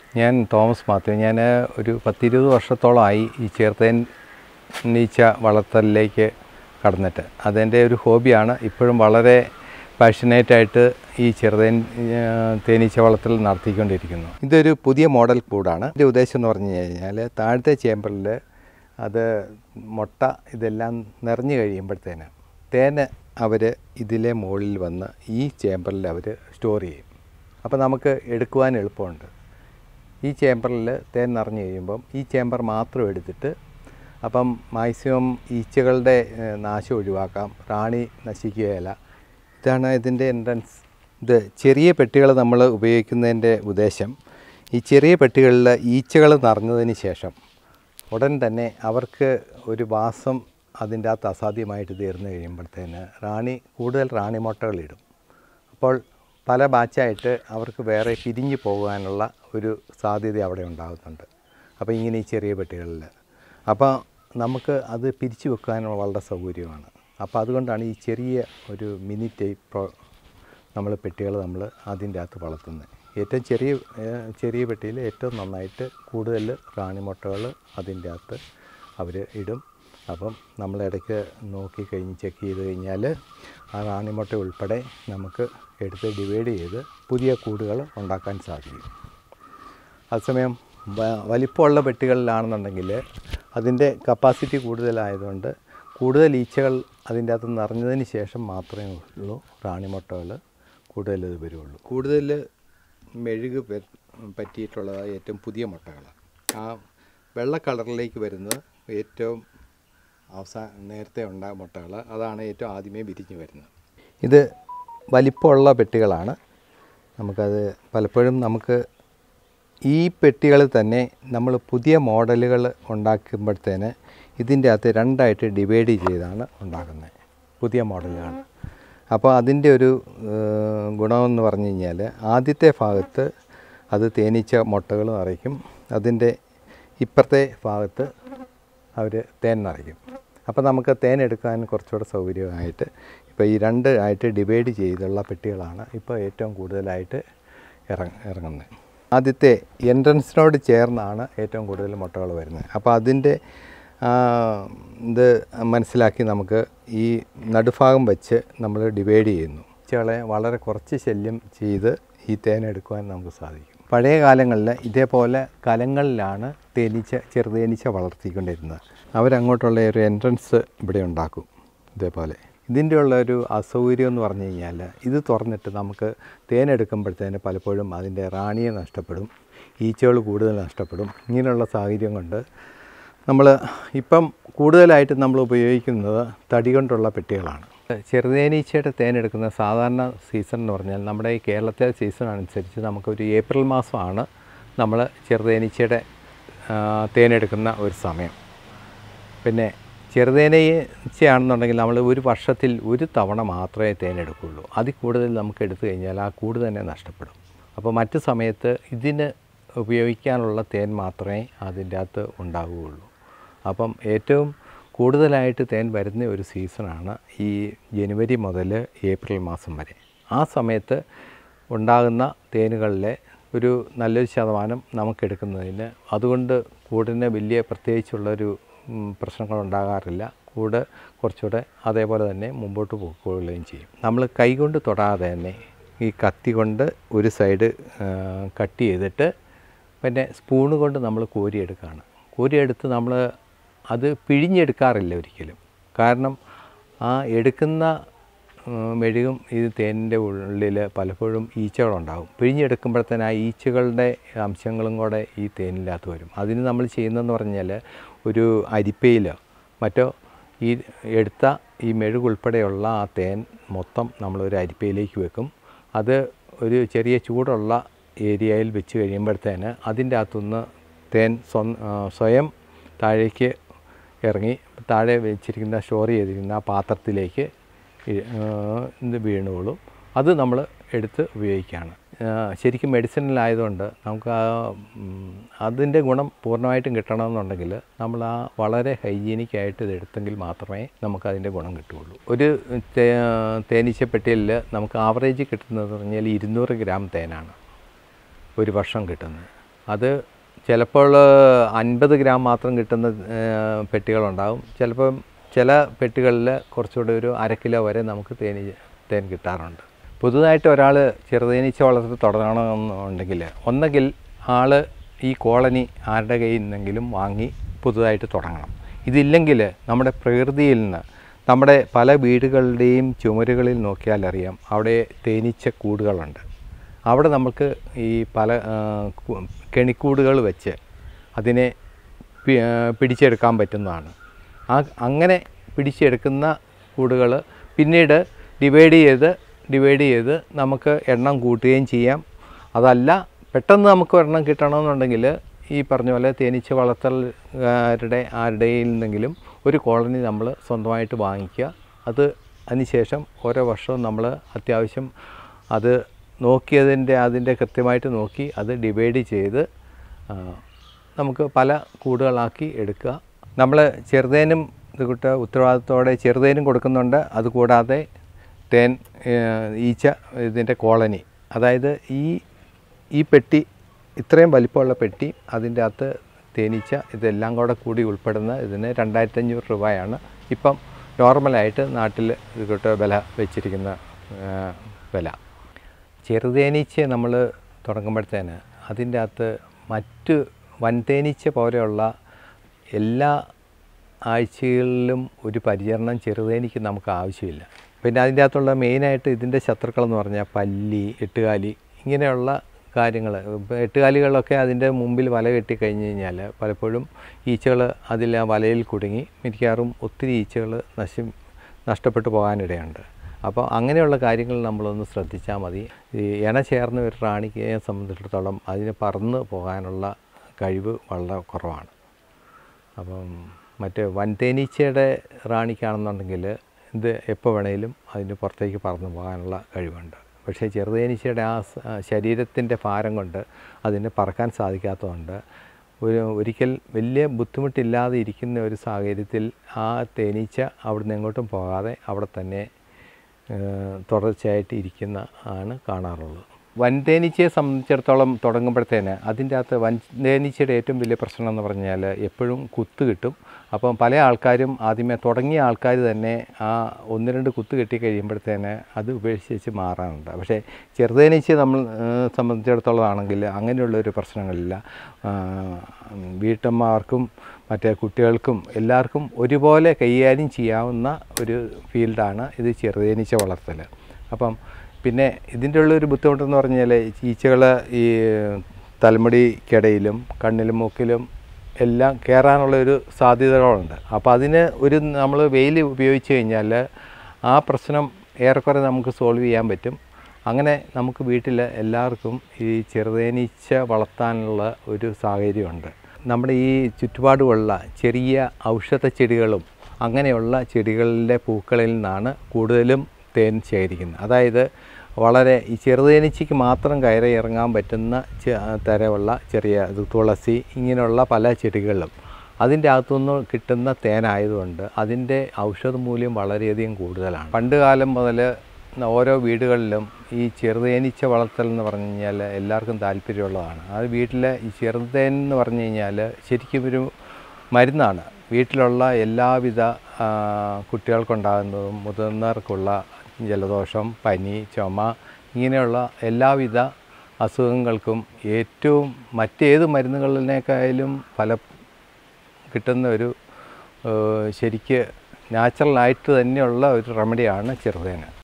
ഞാൻ തോമസ് മാത്യു ഞാൻ ഒരു പത്തിരുപത് വർഷത്തോളമായി ഈ ചേർത്തേൻ നീച്ച വളർത്തലിലേക്ക് കടന്നിട്ട് അതെൻ്റെ ഒരു ഹോബിയാണ് ഇപ്പോഴും വളരെ പാഷനേറ്റായിട്ട് ഈ ചെറുതേൻ ആ, തേനീച്ച വളർത്തൽ നടത്തിക്കൊണ്ടിരിക്കുന്നു ഇതൊരു പുതിയ മോഡൽ കൂടാണ് എൻ്റെ ഉദ്ദേശം എന്ന് പറഞ്ഞു കഴിഞ്ഞാൽ താഴത്തെ ചേമ്പറിൽ അത് മുട്ട ഇതെല്ലാം നിറഞ്ഞു കഴിയുമ്പോഴത്തേന് തേന് അവർ ഇതിലെ മുകളിൽ വന്ന് ഈ ചേമ്പറിൽ അവർ സ്റ്റോർ ചെയ്യും അപ്പോൾ നമുക്ക് എടുക്കുവാൻ എളുപ്പമുണ്ട് ഈ ചേമ്പറിൽ തേൻ നിറഞ്ഞു കഴിയുമ്പം ഈ ചേമ്പർ മാത്രം എടുത്തിട്ട് അപ്പം മാക്സിമം ഈച്ചകളുടെ ഏഹ്, നാശം ഒഴിവാക്കാം റാണി നശിക്കുകയില്ല ഇതാണ് ഇതിൻ്റെ എൻട്രൻസ് ഇത് ചെറിയ പെട്ടികൾ നമ്മൾ ഉപയോഗിക്കുന്നതിൻ്റെ ഉദ്ദേശം ഈ ചെറിയ പെട്ടികളിൽ ഈച്ചകൾ നിറഞ്ഞതിന് ശേഷം ഉടൻ തന്നെ അവർക്ക് ഒരു വാസം അതിൻ്റെ അകത്ത് അസാധ്യമായിട്ട് തീർന്നു കഴിയുമ്പോഴത്തേന് റാണി കൂടുതൽ റാണി മുട്ടകളിടും അപ്പോൾ പല ബാച്ചായിട്ട് അവർക്ക് വേറെ പിരിഞ്ഞു പോകാനുള്ള ഒരു സാധ്യത അവിടെ ഉണ്ടാകുന്നുണ്ട് അപ്പോൾ ഇങ്ങനെ ഈ ചെറിയ പെട്ടികളിൽ അപ്പോൾ നമുക്ക് അത് പിരിച്ചു വെക്കാൻ വളരെ സൗകര്യമാണ് അപ്പോൾ അതുകൊണ്ടാണ് ഈ ചെറിയ ഒരു മിനി ടൈപ്പ് നമ്മൾ പെട്ടികൾ നമ്മൾ അതിൻ്റെ അകത്ത് വളർത്തുന്നത് ഏറ്റവും ചെറിയ ഏഹ്, ചെറിയ പെട്ടിയിൽ ഏറ്റവും നന്നായിട്ട് കൂടുതൽ റാണിമുട്ടകൾ അതിൻ്റെ അകത്ത് അവർ ഇടും അപ്പം നമ്മൾ ഇടയ്ക്ക് നോക്കി കഴിഞ്ഞ് ചെക്ക് ചെയ്ത് കഴിഞ്ഞാൽ ആ റാണിമുട്ട ഉൾപ്പെടെ നമുക്ക് എടുത്ത് ഡിവൈഡ് ചെയ്ത് പുതിയ കൂടുകൾ ഉണ്ടാക്കാൻ സാധിക്കും അതേസമയം വ- വലിപ്പമുള്ള പെട്ടികളിലാണെന്നുണ്ടെങ്കിൽ അതിൻ്റെ കപ്പാസിറ്റി കൂടുതലായതുകൊണ്ട് കൂടുതൽ ഈച്ചകൾ അതിൻ്റെ അകത്ത് നിറഞ്ഞതിന് ശേഷം മാത്രമേ ഉള്ളൂ റാണിമുട്ടകൾ കൂടുതൽ ഇത് വരുള്ളൂ കൂടുതൽ മെഴുക് പ- പറ്റിയിട്ടുള്ളത് ഏറ്റവും പുതിയ മുട്ടകളാണ് ആ വെള്ള കളറിലേക്ക് വരുന്നത് ഏറ്റവും അവസാന നേരത്തെ ഉണ്ടായ മുട്ടകൾ അതാണ് ഏറ്റവും ആദ്യമേ വിരിഞ്ഞ് വരുന്നത് ഇത് വലിപ്പമുള്ള പെട്ടികളാണ് നമുക്കത് പലപ്പോഴും നമുക്ക് ഈ പെട്ടികളിൽ തന്നെ നമ്മൾ പുതിയ മോഡലുകൾ ഉണ്ടാക്കുമ്പോഴത്തേന് ഇതിൻ്റെ അകത്ത് രണ്ടായിട്ട് ഡിവൈഡ് ചെയ്താണ് ഉണ്ടാക്കുന്നത് പുതിയ മോഡലുകളാണ് അപ്പോൾ അതിൻ്റെ ഒരു ഏഹ്, ഗുണമെന്ന് പറഞ്ഞു കഴിഞ്ഞാൽ ആദ്യത്തെ ഭാഗത്ത് അത് തേനീച്ച മുട്ടകൾ നിറയ്ക്കും അതിൻ്റെ ഇപ്പുറത്തെ ഭാഗത്ത് അവർ തേൻ നിറയ്ക്കും അപ്പോൾ നമുക്ക് തേൻ എടുക്കാൻ കുറച്ചുകൂടെ സൗകര്യമായിട്ട് ഇപ്പോൾ ഈ രണ്ട് ആയിട്ട് ഡിവൈഡ് ചെയ്തുള്ള പെട്ടികളാണ് ഇപ്പോൾ ഏറ്റവും കൂടുതലായിട്ട് ഇറങ്ങ ഇറങ്ങുന്നത് ആദ്യത്തെ എൻട്രൻസിനോട് ചേർന്നാണ് ഏറ്റവും കൂടുതൽ മുട്ടകൾ വരുന്നത് അപ്പോൾ അതിൻ്റെ ആ, ഇത് മനസ്സിലാക്കി നമുക്ക് ഈ നടുഭാഗം വെച്ച് നമ്മൾ ഡിവൈഡ് ചെയ്യുന്നു ഈച്ചകളെ വളരെ കുറച്ച് ശല്യം ചെയ്ത് ഈ തേൻ എടുക്കുവാൻ നമുക്ക് സാധിക്കും പഴയ കാലങ്ങളിൽ ഇതേപോലെ കലങ്ങളിലാണ് തേനീച്ച ചെറുതേനീച്ച വളർത്തിക്കൊണ്ടിരുന്നത് അവരങ്ങോട്ടുള്ള ഒരു എൻട്രൻസ് ഇവിടെ ഉണ്ടാക്കും ഇതേപോലെ ഇതിൻ്റെ ഉള്ള ഒരു അസൗകര്യം എന്ന് പറഞ്ഞു കഴിഞ്ഞാൽ ഇത് തുറന്നിട്ട് നമുക്ക് തേനെടുക്കുമ്പോഴത്തേന് പലപ്പോഴും അതിൻ്റെ റാണിയെ നഷ്ടപ്പെടും ഈച്ചകൾ കൂടുതൽ നഷ്ടപ്പെടും ഇങ്ങനെയുള്ള സാഹചര്യം കൊണ്ട് നമ്മൾ ഇപ്പം കൂടുതലായിട്ട് നമ്മൾ ഉപയോഗിക്കുന്നത് തടി കൊണ്ടുള്ള പെട്ടികളാണ് ചെറുതേനീച്ചയുടെ തേനെടുക്കുന്ന സാധാരണ സീസൺ എന്ന് പറഞ്ഞാൽ നമ്മുടെ ഈ കേരളത്തിലെ സീസൺ അനുസരിച്ച് നമുക്കൊരു ഏപ്രിൽ മാസമാണ് നമ്മൾ ചെറുതേനീച്ചയുടെ ആ, തേനെടുക്കുന്ന ഒരു സമയം പിന്നെ ചെറുതേനീച്ചയാണെന്നുണ്ടെങ്കിൽ നമ്മൾ ഒരു വർഷത്തിൽ ഒരു തവണ മാത്രമേ തേനെടുക്കുകയുള്ളൂ അതിൽ കൂടുതൽ നമുക്ക് എടുത്തു കഴിഞ്ഞാൽ ആ കൂട് തന്നെ നഷ്ടപ്പെടും അപ്പോൾ മറ്റ് സമയത്ത് ഇതിന് ഉപയോഗിക്കാനുള്ള തേൻ മാത്രമേ അതിൻ്റെ അകത്ത് ഉണ്ടാവുകയുള്ളൂ അപ്പം ഏറ്റവും കൂടുതലായിട്ട് തേൻ വരുന്ന ഒരു സീസണാണ് ഈ ജനുവരി മുതൽ ഏപ്രിൽ മാസം വരെ ആ സമയത്ത് ഉണ്ടാകുന്ന തേനുകളിലെ ഒരു നല്ലൊരു ശതമാനം നമുക്കെടുക്കുന്നതിന് അതുകൊണ്ട് കൂടിന് വലിയ പ്രത്യേകിച്ചുള്ളൊരു ഉം, പ്രശ്നങ്ങളുണ്ടാകാറില്ല കൂട് കുറച്ചുകൂടെ അതേപോലെ തന്നെ മുമ്പോട്ട് പോവുകയും ചെയ്യും നമ്മൾ കൈകൊണ്ട് തൊടാതെ തന്നെ ഈ കത്തി കൊണ്ട് ഒരു സൈഡ് കട്ട് ചെയ്തിട്ട് പിന്നെ സ്പൂണ് കൊണ്ട് നമ്മൾ കോരിയെടുക്കുകയാണ് കോരിയെടുത്ത് നമ്മൾ അത് പിഴിഞ്ഞെടുക്കാറില്ല ഒരിക്കലും കാരണം ആ എടുക്കുന്ന ഉം, മെഴുകും ഇത് തേനിൻ്റെ ഉള്ളിൽ പലപ്പോഴും ഈച്ചകളുണ്ടാകും പിഴിഞ്ഞെടുക്കുമ്പോഴത്തേന് ആ ഈച്ചകളുടെ അംശങ്ങളും കൂടെ ഈ തേനിനകത്ത് വരും അതിന് നമ്മൾ ചെയ്യുന്നതെന്ന് പറഞ്ഞാൽ ഒരു അരിപ്പയിലോ മറ്റോ ഈ എടുത്ത ഈ മെഴുകുൾപ്പെടെയുള്ള ആ തേൻ മൊത്തം നമ്മളൊരു അരിപ്പയിലേക്ക് വെക്കും അത് ഒരു ചെറിയ ചൂടുള്ള ഏരിയയിൽ വെച്ച് കഴിയുമ്പോഴത്തേന് അതിൻ്റെ അകത്തുനിന്ന് തേൻ സ്വ ആ, സ്വയം താഴേക്ക് ഇറങ്ങി താഴെ വെച്ചിരിക്കുന്ന സ്റ്റോർ ചെയ്തിരിക്കുന്ന ആ പാത്രത്തിലേക്ക് ഇ- ആ, ഇത് വീണുകൊള്ളും അത് നമ്മൾ എടുത്ത് ഉപയോഗിക്കുകയാണ് ആ, ശരിക്കും മെഡിസിനിലായതുകൊണ്ട് നമുക്ക് ആ ഉം, അതിൻ്റെ ഗുണം പൂർണ്ണമായിട്ടും കിട്ടണമെന്നുണ്ടെങ്കിൽ നമ്മൾ ആ വളരെ ഹൈജീനിക് ആയിട്ട് ഇത് എടുത്തെങ്കിൽ മാത്രമേ നമുക്ക് അതിൻ്റെ ഗുണം കിട്ടുകയുള്ളൂ ഒരു തേ തേനീച്ചപ്പെട്ടിയിൽ നമുക്ക് ആവറേജ് കിട്ടുന്നത് പറഞ്ഞാൽ ഇരുന്നൂറ് ഗ്രാം തേനാണ് ഒരു വർഷം കിട്ടുന്നത് അത് ചിലപ്പോൾ അൻപത് ഗ്രാം മാത്രം കിട്ടുന്ന ഏഹ്, പെട്ടികളുണ്ടാവും ചിലപ്പം ചില പെട്ടികളിൽ കുറച്ചുകൂടി ഒരു അര കിലോ വരെ നമുക്ക് തേനി തേൻ കിട്ടാറുണ്ട് പുതുതായിട്ട് ഒരാൾ ചെറുതേനീച്ച വളർത്തി തുടങ്ങണമെന്നുണ്ടെങ്കിൽ ഒന്നെങ്കിൽ ആൾ ഈ കോളനി ആരുടെ കയ്യിൽ നിന്നെങ്കിലും വാങ്ങി പുതുതായിട്ട് തുടങ്ങണം ഇതില്ലെങ്കിൽ നമ്മുടെ പ്രകൃതിയിൽ നിന്ന് നമ്മുടെ പല വീടുകളുടെയും ചുമരുകളിൽ നോക്കിയാൽ അറിയാം അവിടെ തേനീച്ച കൂടുകളുണ്ട് അവിടെ നമുക്ക് ഈ പല ആ, കു- കെണിക്കൂടുകൾ വെച്ച് അതിനെ പി- ആ, പിടിച്ചെടുക്കാൻ പറ്റുന്നതാണ് ആ അങ്ങനെ പിടിച്ചെടുക്കുന്ന കൂടുകൾ പിന്നീട് ഡിവൈഡ് ചെയ്ത് ഡിവൈഡ് ചെയ്ത് നമുക്ക് എണ്ണം കൂട്ടുകയും ചെയ്യാം അതല്ല പെട്ടെന്ന് നമുക്ക് ഒരെണ്ണം കിട്ടണമെന്നുണ്ടെങ്കിൽ ഈ പറഞ്ഞ പോലെ തേനീച്ച വളർത്തൽക്കാരുടെ ആരുടെയിൽ നിന്നെങ്കിലും ഒരു കോളനി നമ്മൾ സ്വന്തമായിട്ട് വാങ്ങിക്കുക അത് അതിനുശേഷം ഓരോ വർഷവും നമ്മൾ അത്യാവശ്യം അത് നോക്കിയതിൻ്റെ അതിൻ്റെ കൃത്യമായിട്ട് നോക്കി അത് ഡിവൈഡ് ചെയ്ത് ആ, നമുക്ക് പല കൂടുകളാക്കി എടുക്കുക നമ്മൾ ചെറുതേനും ഇത് കൂട്ട് ഉത്തരവാദിത്തോടെ ചെറുതേനും കൊടുക്കുന്നുണ്ട് അതുകൂടാതെ തേൻ ഏഹ്, ഈച്ച ഇതിൻ്റെ കോളനി അതായത് ഈ ഈ പെട്ടി ഇത്രയും വലിപ്പമുള്ള പെട്ടി അതിൻ്റെ അകത്ത് തേനീച്ച ഇതെല്ലാം കൂടെ കൂടി ഉൾപ്പെടുന്ന ഇതിന് രണ്ടായിരത്തഞ്ഞൂറ് രൂപയാണ് ഇപ്പം നോർമലായിട്ട് നാട്ടിൽ ഇത് കൂട്ട് വില വെച്ചിരിക്കുന്ന ഏഹ്, വില ചെറുതേനീച്ച നമ്മൾ തുടങ്ങുമ്പോഴത്തേന് അതിൻ്റെ അകത്ത് മറ്റ് വൻതേനീച്ച പോലെയുള്ള എല്ലാ ആഴ്ചകളിലും ഒരു പരിചരണം ചെറുതേനിക്ക് നമുക്ക് ആവശ്യമില്ല പിന്നെ അതിൻ്റെ അകത്തുള്ള മെയിനായിട്ട് ഇതിൻ്റെ ശത്രുക്കളെന്ന് പറഞ്ഞാൽ പല്ലി എട്ടുകാലി ഇങ്ങനെയുള്ള കാര്യങ്ങൾ ഇപ്പോൾ എട്ടുകാലികളൊക്കെ അതിൻ്റെ മുമ്പിൽ വല കെട്ടി കഴിഞ്ഞ് കഴിഞ്ഞാൽ പലപ്പോഴും ഈച്ചകൾ അതിൽ ആ വലയിൽ കുടുങ്ങി മിക്കവാറും ഒത്തിരി ഈച്ചകൾ നശി നഷ്ടപ്പെട്ടു പോകാനിടയുണ്ട് അപ്പോൾ അങ്ങനെയുള്ള കാര്യങ്ങൾ നമ്മളൊന്ന് ശ്രദ്ധിച്ചാൽ മതി ഈ ഇണ ചേർന്ന ഒരു റാണിയെ സംബന്ധിച്ചിടത്തോളം അതിന് പറന്ന് പോകാനുള്ള കഴിവ് വളരെ കുറവാണ് അപ്പം മറ്റേ വൻതേനീച്ചയുടെ റാണിക്കാണെന്നുണ്ടെങ്കിൽ ഇത് എപ്പോൾ വേണേലും അതിന് പുറത്തേക്ക് പറന്നു പോകാനുള്ള കഴിവുണ്ട് പക്ഷേ ചെറുതേനീച്ചയുടെ ആ സ- ആ ശരീരത്തിൻ്റെ ഭാരം കൊണ്ട് അതിന് പറക്കാൻ സാധിക്കാത്തതുകൊണ്ട് ഒരു ഒരിക്കൽ വലിയ ബുദ്ധിമുട്ടില്ലാതെ ഇരിക്കുന്ന ഒരു സാഹചര്യത്തിൽ ആ തേനീച്ച അവിടുന്ന് എങ്ങോട്ടും പോകാതെ അവിടെ തന്നെ ഏഹ്, തുടർച്ചയായിട്ട് ഇരിക്കുന്ന ആണ് കാണാറുള്ളത് വൻതേനീച്ചയെ സംബന്ധിച്ചിടത്തോളം തുടങ്ങുമ്പോഴത്തേന് അതിൻ്റെ അകത്ത് വൻതേനീച്ചയുടെ ഏറ്റവും വലിയ പ്രശ്നം എന്ന് പറഞ്ഞാൽ എപ്പോഴും കുത്ത് കിട്ടും അപ്പം പല ആൾക്കാരും ആദ്യമേ തുടങ്ങിയ ആൾക്കാർ തന്നെ ആ ഒന്ന് രണ്ട് കുത്ത് കിട്ടി കഴിയുമ്പോഴത്തേന് അത് ഉപേക്ഷിച്ച് മാറാറുണ്ട് പക്ഷേ ചെറുതേനീച്ച നമ്മൾ ഏഹ്, സംബന്ധിച്ചിടത്തോളം ആണെങ്കിൽ അങ്ങനെയുള്ളൊരു പ്രശ്നങ്ങളില്ല ആ, വീട്ടമ്മമാർക്കും മറ്റേ കുട്ടികൾക്കും എല്ലാവർക്കും ഒരുപോലെ കൈകാര്യം ചെയ്യാവുന്ന ഒരു ഫീൽഡാണ് ഇത് ചെറുതേനീച്ച വളർത്തൽ അപ്പം പിന്നെ ഇതിൻ്റെ ഉള്ളൊരു ബുദ്ധിമുട്ടെന്ന് പറഞ്ഞാൽ ഈച്ചകൾ ഈ തലമുടിക്കിടയിലും കണ്ണിലും മൂക്കിലും എല്ലാം കയറാനുള്ള ഒരു സാധ്യതകളുണ്ട് അപ്പോൾ അതിന് ഒരു നമ്മൾ വെയിൽ ഉപയോഗിച്ച് കഴിഞ്ഞാൽ ആ പ്രശ്നം ഏറെക്കുറെ നമുക്ക് സോൾവ് ചെയ്യാൻ പറ്റും അങ്ങനെ നമുക്ക് വീട്ടിൽ എല്ലാവർക്കും ഈ ചെറുതേനീച്ച വളർത്താനുള്ള ഒരു സാഹചര്യമുണ്ട് നമ്മുടെ ഈ ചുറ്റുപാടുമുള്ള ചെറിയ ഔഷധ ചെടികളും അങ്ങനെയുള്ള ചെടികളിലെ പൂക്കളിൽ നിന്നാണ് കൂടുതലും തേൻ ശേഖരിക്കുന്നത് അതായത് വളരെ ഈ ചെറുതേനീച്ചയ്ക്ക് മാത്രം കയറി ഇറങ്ങാൻ പറ്റുന്ന ചെ- തരമുള്ള ചെറിയ ഇത് തുളസി ഇങ്ങനെയുള്ള പല ചെടികളും അതിൻ്റെ അകത്തുനിന്ന് കിട്ടുന്ന തേനായതുകൊണ്ട് അതിൻ്റെ ഔഷധ മൂല്യം വളരെയധികം കൂടുതലാണ് പണ്ട് കാലം മുതൽ ഓരോ വീടുകളിലും ഈ ചെറുതേനീച്ച വളർത്തൽ എന്ന് പറഞ്ഞു കഴിഞ്ഞാൽ എല്ലാവർക്കും താല്പര്യമുള്ളതാണ് അത് വീട്ടിൽ ഈ ചെറുതേൻ എന്ന് പറഞ്ഞു കഴിഞ്ഞാൽ ശരിക്കും ഒരു മരുന്നാണ് വീട്ടിലുള്ള എല്ലാവിധ ആ, കുട്ടികൾക്കുണ്ടാകുന്നതും മുതിർന്നവർക്കുള്ള ജലദോഷം പനി ചുമ ഇങ്ങനെയുള്ള എല്ലാവിധ അസുഖങ്ങൾക്കും ഏറ്റവും മറ്റേത് മരുന്നുകളിനേക്കാളും ഫല കിട്ടുന്ന ഒരു ഏഹ്, ശരിക്ക് നാച്ചുറലായിട്ട് തന്നെയുള്ള ഒരു റെമഡിയാണ് ചെറുതേന്